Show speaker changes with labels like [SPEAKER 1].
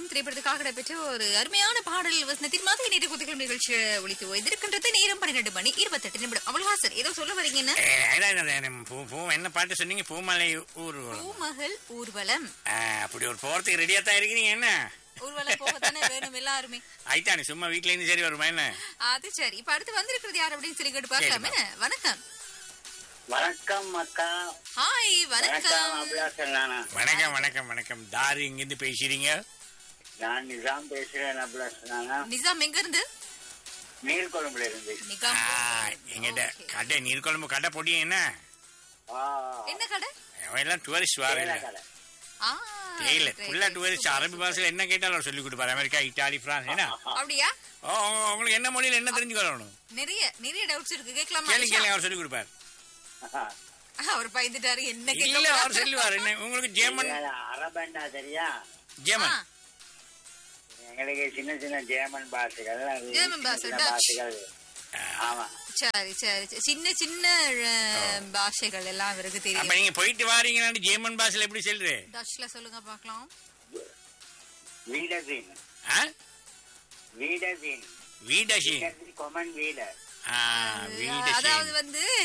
[SPEAKER 1] திரைப்படத்துக்காக நடைபெற்ற ஒரு அருமையான பாடல் வசனத்தின் மாதிரி நேற்று குதிகள் நிகழ்ச்சி ஒழித்து ஓய்ந்திருக்கின்றது நேரம் பன்னிரண்டு மணி இருபத்தெட்டு நிமிடம் அவ்வளவா சார் ஏதோ சொல்ல வரீங்கன்னா
[SPEAKER 2] ஏ, அதான், அதான், அதான், பூ பூ என்ன பாட்டு சொன்னீங்க பூமலை ஊர்வலம்
[SPEAKER 1] பூமகள் ஊர்வலம்
[SPEAKER 2] ஆ, அப்படி ஒரு போறதுக்கு ரெடியா தான் இருக்கிறீங்க என்ன
[SPEAKER 1] ஊர்வலம் போகத்தானே வேணும் எல்லாருமே
[SPEAKER 2] ஆயிட்டானே சும்மா வீட்ல இருந்து சரி வருமா என்ன
[SPEAKER 1] அது சரி இப்ப அடுத்து வந்திருக்கிறது யார் அப்படின்னு சொல்லி கேட்டு பார்க்கலாமே வணக்கம்
[SPEAKER 3] வணக்கம் அக்கா
[SPEAKER 1] ஹாய்
[SPEAKER 3] வணக்கம்
[SPEAKER 1] வணக்கம்
[SPEAKER 3] அபிலாசன் நானா
[SPEAKER 2] வணக்கம் வணக்கம் வணக்கம் தாரு இங்கிருந்து பேசுறீங்க
[SPEAKER 3] நான் நிசாம் பேசுறேன் அபிலாசன் நானா
[SPEAKER 1] நிசாம் எங்க இருந்து
[SPEAKER 3] நீர்கொழும்புல இருந்து
[SPEAKER 1] நிகாம்
[SPEAKER 2] ஆ, எங்கிட்ட
[SPEAKER 1] Okay.
[SPEAKER 2] கடை நீர்குழம்பு கடை பொடியும் என்ன
[SPEAKER 3] ஆ,
[SPEAKER 1] என்ன கடை
[SPEAKER 2] அவன் எல்லாம் டூரிஸ்ட் வார
[SPEAKER 3] தேயிலை கடை.
[SPEAKER 1] ஆ
[SPEAKER 2] தெரியல
[SPEAKER 1] right,
[SPEAKER 2] ஃபுல்லா
[SPEAKER 1] right,
[SPEAKER 2] டூரிஸ்ட்
[SPEAKER 1] super,
[SPEAKER 2] அரபி
[SPEAKER 1] super.
[SPEAKER 2] பாஷையில என்ன கேட்டாலும் அவர் சொல்லி கொடுப்பாரு அமெரிக்கா இட்டாலி பிரான்ஸ் என்ன
[SPEAKER 1] அப்படியா
[SPEAKER 2] ஓ உங்க- உங்களுக்கு என்ன மொழியில என்ன தெரிஞ்சுக்கணும்
[SPEAKER 1] நிறைய நிறைய டவுட்ஸ் இருக்கு கேட்கலாமா
[SPEAKER 2] கேளுங்க கேளுங்க அவர் சொல்லி கொடுப்பாரு
[SPEAKER 1] அவர் பயந்துட்டாரு என்ன
[SPEAKER 2] இல்ல
[SPEAKER 1] கேட்க
[SPEAKER 2] அவர் சொல்லுவாரு என்ன உங்களுக்கு ஜெர்மன்
[SPEAKER 3] இல்ல, அரபண்டா தெரியா
[SPEAKER 2] ஜெர்மன்
[SPEAKER 3] எங்களுக்கு சின்ன சின்ன ஜேமன் பாஷைகள் அது
[SPEAKER 1] ஜேர்மன்
[SPEAKER 3] சின்ன
[SPEAKER 1] பாஷை,
[SPEAKER 3] சின்ன
[SPEAKER 1] Dutch.
[SPEAKER 3] பாஷைகள் ஆமா
[SPEAKER 1] சரி சரி சரி. சின்ன சின்ன அஹ், பாஷைகள் எல்லாம் இவருக்கு
[SPEAKER 2] அப்ப
[SPEAKER 1] தெரியும்
[SPEAKER 2] நீங்க போயிட்டு வாரீங்கன்னா ஜெர்மன் பாஷையில எப்படி சொல்றே
[SPEAKER 1] டச்ல சொல்லுங்க பார்க்கலாம்
[SPEAKER 3] வீடசின்
[SPEAKER 2] ஆ
[SPEAKER 3] வீடசின்
[SPEAKER 2] வீடஷி
[SPEAKER 3] கொமன் வீடர்
[SPEAKER 2] ஆ வீடஷி
[SPEAKER 1] அதாவது வந்து